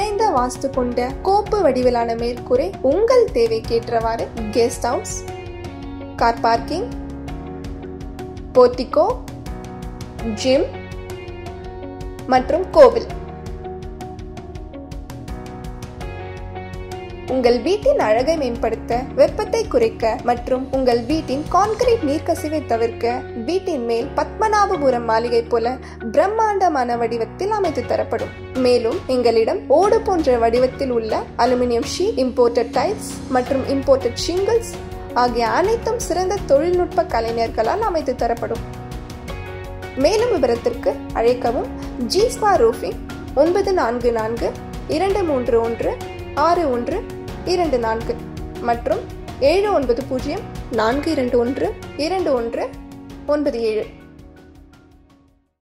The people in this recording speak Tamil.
ஒருங்கிணைந்த வாஸ்து கொண்ட கோப்பு வடிவிலான மேற்கூரை உங்கள் தேவைக்கேற்றவாறு guest house car parking portico gym மற்றும் கோவில் உங்கள் வீட்டின் அழகை மேம்படுத்த வெப்பத்தை குறைக்க மற்றும் உங்கள் வீட்டின் கான்கிரீட் நீர்க்கசிவை தவிர்க்க வீட்டின் மேல் பத்மநாபபுரம் மாளிகை போல பிரம்மாண்டமான வடிவத்தில் அமைத்து தரப்படும் மேலும் எங்களிடம் ஓடு போன்ற வடிவத்தில் உள்ள அலுமினியம் ஷீட் இம்போர்ட்டட் டைல்ஸ் மற்றும் இம்போர்ட்டட் ஷிங்கிள்ஸ் ஆகிய அனைத்தும் சிறந்த தொழில்நுட்ப கலைஞர்களால் அமைத்து தரப்படும் மேலும் விவரத்திற்கு அழைக்கவும் ஜி ஸ்பார் ரூஃபிங் ஒன்பது நான்கு நான்கு இரண்டு மூன்று ஒன்று ஆறு ஒன்று இரண்டு நான்கு மற்றும் ஏழு ஒன்பது பூஜ்ஜியம் நான்கு இரண்டு ஒன்று இரண்டு ஒன்று ஒன்பது ஏழு